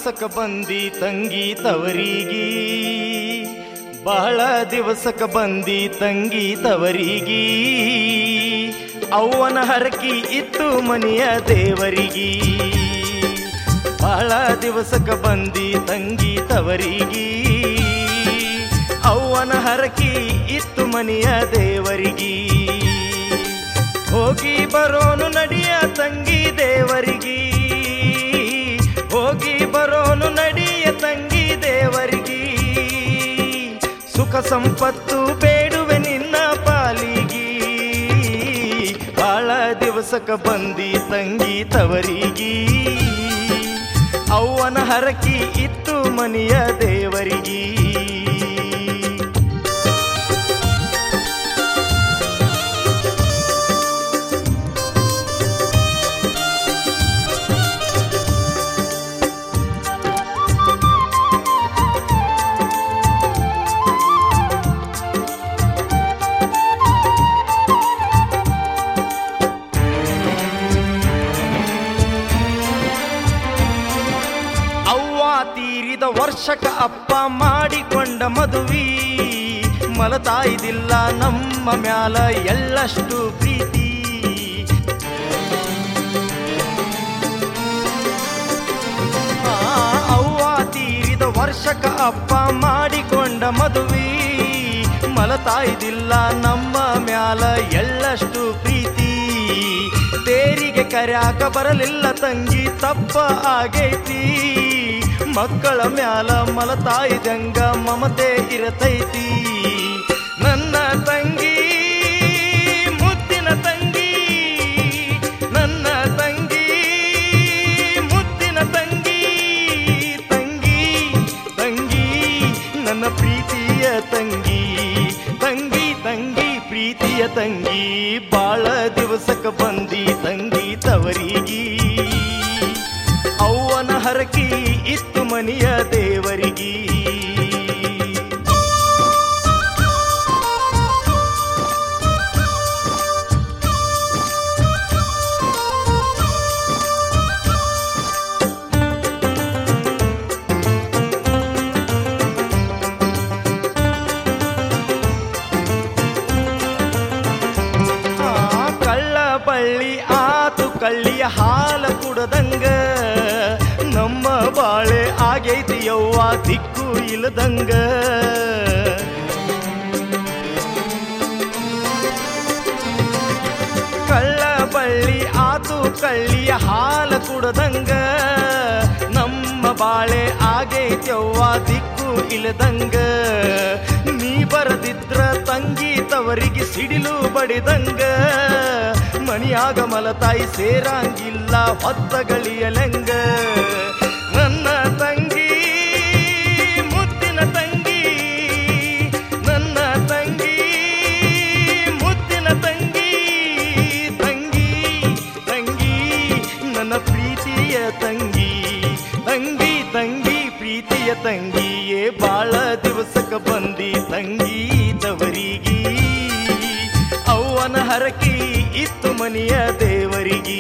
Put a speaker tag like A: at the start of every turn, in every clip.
A: ದಿವಸಕ ಬಂದಿ ತಂಗಿ ತವರಿಗಿ ಬಹಳ ದಿವಸಕ ಬಂದಿ ತಂಗಿ ತವರಿಗಿ ಅವ್ವನ ಹರಕಿ ಇತ್ತು ಮನೆಯ ದೇವರಿಗಿ ಬಹಳ ದಿವಸಕ ಬಂದಿ ತಂಗಿ ತವರಿಗಿ ಅವ್ವನ ಹರಕಿ ಇತ್ತು ಮನೆಯ ದೇವರಿಗಿ ಹೋಗಿ ಬರೋನು ನಡಿಯ ತಂಗಿ ದೇವರಿಗಿ ಹೋಗಿ ಬರೋನು ನಡಿಯ ತಂಗಿ ದೇವರಿಗಿ ಸುಖ ಸಂಪತ್ತು ಬೇಡುವೆ ನಿನ್ನ ಪಾಲಿಗಿ ಬಾಳ ದಿವಸಕ ಬಂದಿ ತಂಗಿ ತವರಿಗಿ ಅವ್ವನ ಹರಕಿ ಇತ್ತು ಮನೆಯ ದೇವರಿಗಿ ಅವ್ವ ತೀರಿದ ವರ್ಷಕ ಅಪ್ಪ ಮಾಡಿಕೊಂಡ ಮದುವಿ ಮಲತಾಯ್ದಿಲ್ಲ ನಮ್ಮ ಮ್ಯಾಲ ಎಳ್ಳಷ್ಟು ಪ್ರೀತಿ ಆ, ಅವ್ವ ತೀರಿದ ವರ್ಷಕ ಅಪ್ಪ ಮಾಡಿಕೊಂಡ ಮದುವಿ ಮಲತಾಯ್ದಿಲ್ಲ ನಮ್ಮ ಮ್ಯಾಲ ಎಳ್ಳಷ್ಟು ಪ್ರೀತಿ ತೇರಿಗೆ ಕರ್ಯಾಕ ಬರಲಿಲ್ಲ ತಂಗಿ ತಪ್ಪ ಆಗೈತಿ ಮಕ್ಕಳ ಮ್ಯಾಲ ಮಲತಾಯ್ದಂಗ ಮಮತೆ ಇರತೈತಿ ನನ್ನ ತಂಗಿ ಮುದ್ದಿನ ತಂಗಿ ನನ್ನ ತಂಗಿ ಮುದ್ದಿನ ತಂಗಿ ತಂಗಿ ತಂಗಿ ನನ್ನ ಪ್ರೀತಿಯ ತಂಗಿ ತಂಗಿ ತಂಗಿ ಪ್ರೀತಿಯ ತಂಗಿ ಬಾಳ ದಿವಸಕ ಬಂದಿ ತಂಗಿ ತವರಿಗಿ ಅವ್ವನ ಹರಕಿ ಇತ್ತು ಮನೆಯ ದೇವರಿಗಿ ಆ, ಕಳ್ಳ ಬಳ್ಳಿ ಆತು ಕಳ್ಳಿಯ ಹಾಲ ಕುಡದಂಗ ನಮ್ಮ ಬಾಳೆ ಆಗೈತಿ ಯವ್ವ ದಿಕ್ಕು ಇಲ್ಲದಂಗ ಕಳ್ಳ ಬಳ್ಳಿ ಆತು ಕಳ್ಳಿಯ ಹಾಲ ಕುಡದಂಗ ನಮ್ಮ ಬಾಳೆ ಆಗೈತ್ಯವ್ವ ದಿಕ್ಕು ಇಲ್ಲದಂಗ ನೀ ಬರದಿದ್ರ ತಂಗಿ ತವರಿಗೆ ಸಿಡಿಲು ಬಡಿದಂಗ ಮಣಿಯಾಗ ಮಲತಾಯಿ ಸೇರಂಗಿಲ್ಲ ಹೊತ್ತಗಳಿಯಲೆಂಗ ನನ್ನ ತಂಗಿ ಮುದ್ದಿನ ತಂಗಿ ನನ್ನ ತಂಗಿ ಮುದ್ದಿನ ತಂಗಿ ತಂಗಿ ತಂಗಿ ನನ್ನ ಪ್ರೀತಿಯ ತಂಗಿ ತಂಗಿ ತಂಗಿ ಪ್ರೀತಿಯ ತಂಗಿಯೇ ಬಾಳ ದಿವಸಕ ಬಂದಿ ತಂಗಿ ತವರಿಗಿ ಅವ್ವನ ಹರಕಿ ಇತ್ತು ಮನೆಯ ದೇವರಿಗಿ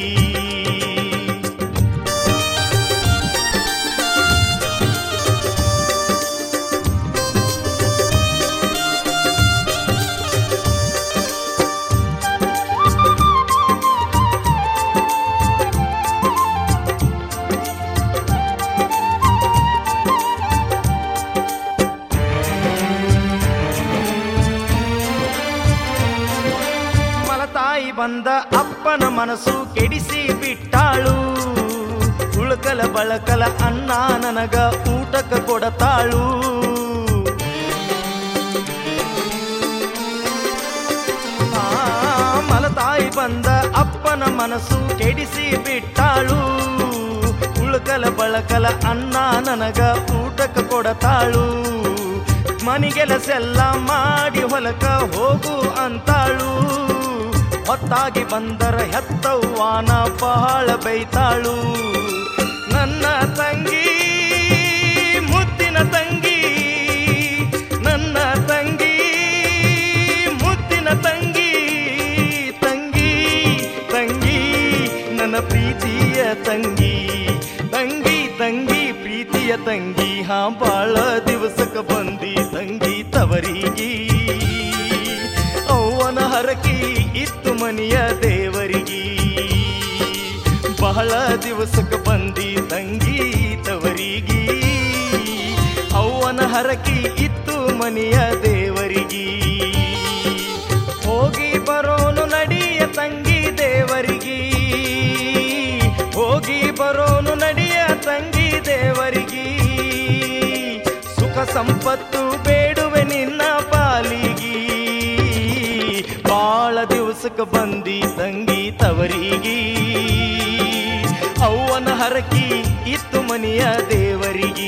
A: ಮಲತಾಯಿ ಬಂದ ಅಪ್ಪನ ಮನಸ್ಸು ಕೆಡಿಸಿ ಬಿಟ್ಟಾಳು ಉಳ್ಕಲ ಬಳಕಲ ಅನ್ನ ನನಗ ಊಟಕ ಕೊಡತಾಳು ಆ, ಮಲತಾಯಿ ಬಂದ ಅಪ್ಪನ ಮನಸ್ಸು ಕೆಡಿಸಿ ಬಿಟ್ಟಾಳು ಉಳ್ಕಲ ಬಳಕಲ ಅನ್ನ ನನಗ ಊಟಕ ಕೊಡತಾಳು ಮನಿಗೆಲಸೆಲ್ಲ ಮಾಡಿ ಹೊಲಕ ಹೋಗು ಅಂತಾಳು ಹೊತ್ತಾಗಿ ಬಂದರ ಹೆತ್ತವ್ವಾನ ಬಹಳ ಬೈತಾಳು ನನ್ನ ತಂಗಿ ಮುದ್ದಿನ ತಂಗಿ ನನ್ನ ತಂಗಿ ಮುದ್ದಿನ ತಂಗಿ ತಂಗಿ ತಂಗಿ ನನ್ನ ಪ್ರೀತಿಯ ತಂಗಿ ತಂಗಿ ತಂಗಿ ಪ್ರೀತಿಯ ಮನೆಯ ದೇವರಿಗಿ ಬಹಳ ದಿವಸಕ್ಕೆ ಬಂದಿ ತಂಗಿ ತವರಿಗಿ ಅವ್ವನ ಹರಕಿ ಇತ್ತು ಮನೆಯ ದೇವರಿಗಿ ಹೋಗಿ ಬರೋನು ನಡಿಯ ತಂಗಿ ದೇವರಿಗಿ ಹೋಗಿ ಬರೋನು ನಡಿಯ ತಂಗಿ ದೇವರಿಗಿ ಸುಖ ಸಂಪತ್ತು ಬೇಡುವೆ ನಿನ್ನ ಪಾಲಿಗಿ ಬಾಳ ದಿವಸಕ್ಕೆ ಬಂದಿ ತಂಗಿ ತವರಿಗಿ ಅವ್ವನ ಹರಕಿ ಇತ್ತು ಮನೆಯ ದೇವರಿಗಿ